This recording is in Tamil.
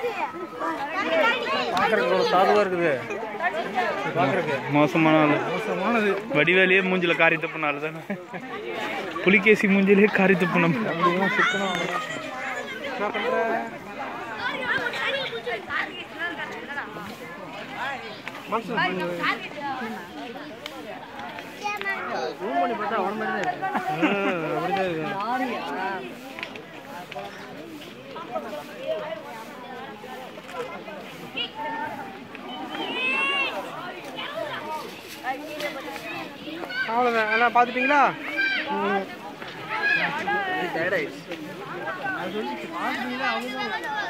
பார்க்கறதுக்கு ஒரு சாதுவாக இருக்குது பார்க்கறதுக்கு மோசமான ஆளு மோசமானது வடிவேலையே மூஞ்சில காரி துப்புன ஆளு தானே புலிகேசி மூஞ்சிலே காரி துப்புனம் அப்படியும் சிக்கனம் என்ன பண்ணுற மனசு ரூம் பண்ணி பார்த்தா அவன் மாதிரி தான் இருக்கு அப்படிதான் இருக்கு அவ்வளோதான் எல்லாம் பார்த்துட்டீங்களா டயர்ட் ஆயிடுச்சு அது சொல்லி பார்த்துட்டீங்களா அவங்க